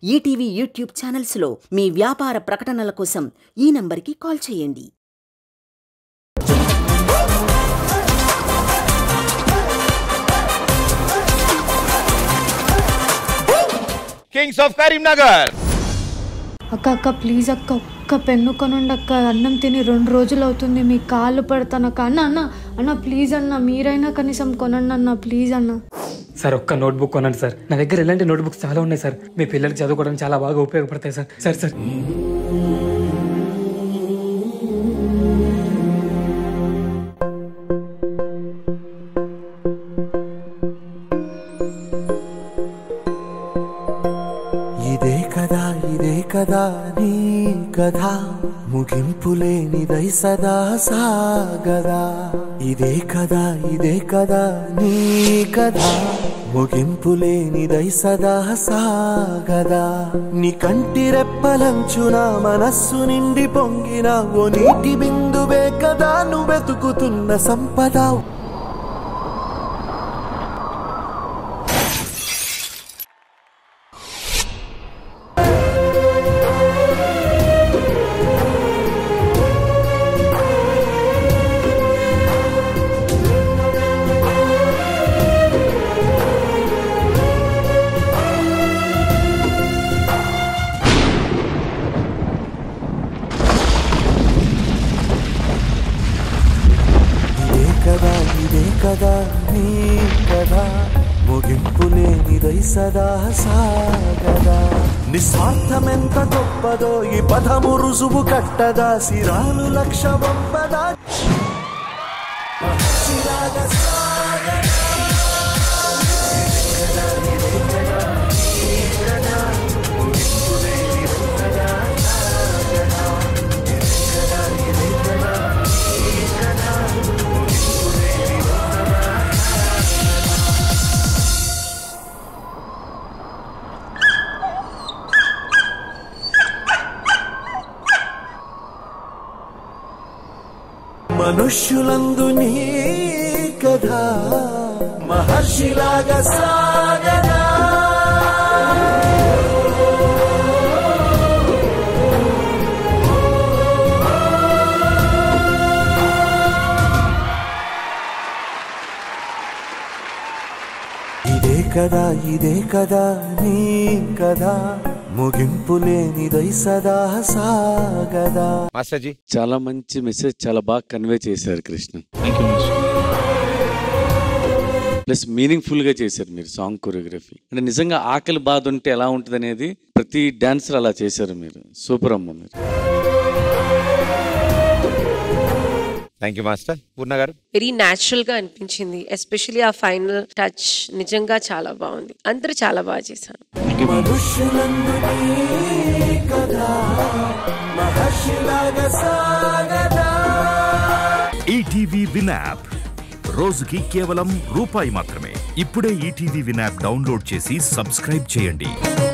ETV YouTube ఛానల్స్లో మీ వ్యాపార ప్రకటనల కోసం ఈ నంబర్కి కాల్ చేయండి కింగ్స్ ఆఫ్ కరీంనగర్ అక్క అక్క ప్లీజ్ అక్క ఒక్క పెన్ను కొనండి అక్క అన్నం తిని రెండు రోజులు అవుతుంది మీ కాళ్ళు పడతాను అక్క అన్న అన్న అన్న ప్లీజ్ అన్న మీరైనా కనీసం కొనండి అన్న ప్లీజ్ అన్న సార్ ఒక్క నోట్బుక్ కొనండి సార్ నా దగ్గర ఇలాంటి నోట్బుక్స్ చాలా ఉన్నాయి సార్ మీ పిల్లలకి చదువుకోవడానికి చాలా బాగా ఉపయోగపడతాయి సార్ సార్ సార్ ఇదే కదా ఇదే కదా నీ కథ ముగింపులేనిదై సదా సాగదా ఇదే కదా ఇదే కదా నీ కథ ముగింపులేనిదై సదా సాగదా నీ కంటి రెప్పలంచున మనస్సు నిండి పొంగిన ఓ నీటి బిందువే కదా నువ్వెతుకుతున్న సంపద ఇదే కదా ఇదే కదా నీ కదా ముగింపులేనిదై సదా సాగదా నిస్వార్థమెంత గొప్పదో ఈ పదము రుజువు కట్టదా సిరాలు లక్ష వంపదా చిరాగ సాగదా. మనుష్యులందు నీ కథ మహర్షిలాగా సాగదా ఇదే కదా ఇదే కదా నీ కదా ముగింపు లేనిదై సదా సాగదా మాస్టర్ జీ చాలా మంచి మెసేజ్ చాలా బాగా కన్వే చేశారు కృష్ణ ప్లస్ మీనింగ్ఫుల్ గా చేశారు మీరు సాంగ్ కొరియోగ్రఫీ అంటే నిజంగా ఆకలి బాధ ఉంటే ఎలా ఉంటుంది అనేది ప్రతి డాన్సర్ అలా చేశారు మీరు సూపర్ అమ్మ మీరు థ్యాంక్ యూ మాస్టర్ పూర్ణ గారు వెరీ న్యాచురల్ గా అనిపించింది ఎస్పెషలీ ఆ ఫైనల్ టచ్ నిజంగా చాలా బాగుంది అందరూ చాలా బాగా చేశారు మనుష్యులందు నీ కథ మహర్షిలాగా సాగదా ఈటీవీ విన్ యాప్ రోజుకి కేవలం రూపాయి మాత్రమే ఇప్పుడే ఈటీవీ విన్ యాప్ డౌన్లోడ్ చేసి సబ్స్క్రైబ్ చేయండి